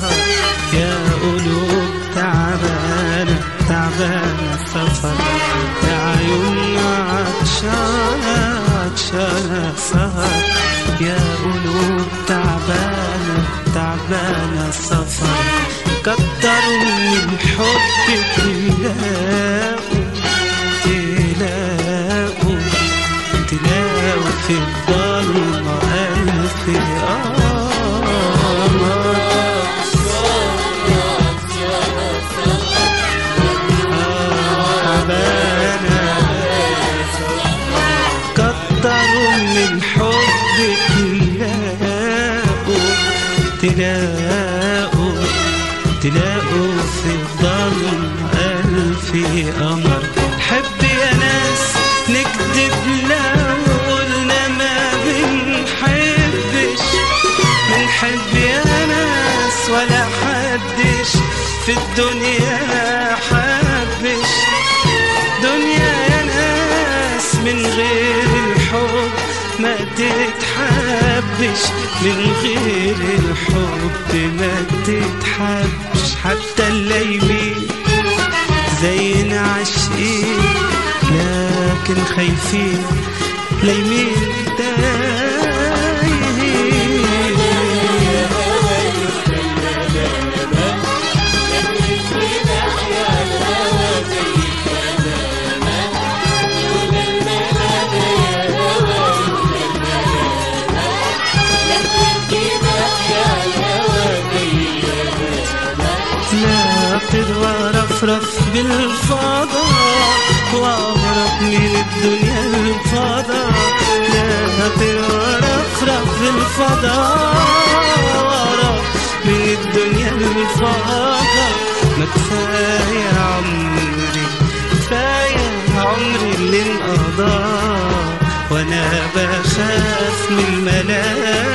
سهر يا قلوب تعبانة تعبانة سفر يا عيون عطشانة عطشانة سهر يا قلوب تعبانة تعبانة سفر كتروا من حبك تلاقوا تلاقوا تلاقوا في الضلمة ألف قمر تعبانة كتروا من حبك تلاقوا تلاقوا تلاقوا في الظلم ألف قمر حب يا ناس نكذب لو قلنا ما بنحبش بنحب يا ناس ولا حدش في الدنيا حبش دنيا يا ناس من غير الحب ما تتحبش من غير الحب ما تتحبش حتى الليمين زينا عاشقين لكن خايفين لايمين تايهين لا أطير وأرفرف بالفضاء وأهرب من الدنيا الفضاء لا أطير وأرفرف بالفضاء وأهرب من الدنيا الفضاء ما كفاية عمري كفاية عمري اللي انقضى وأنا بخاف من الملاك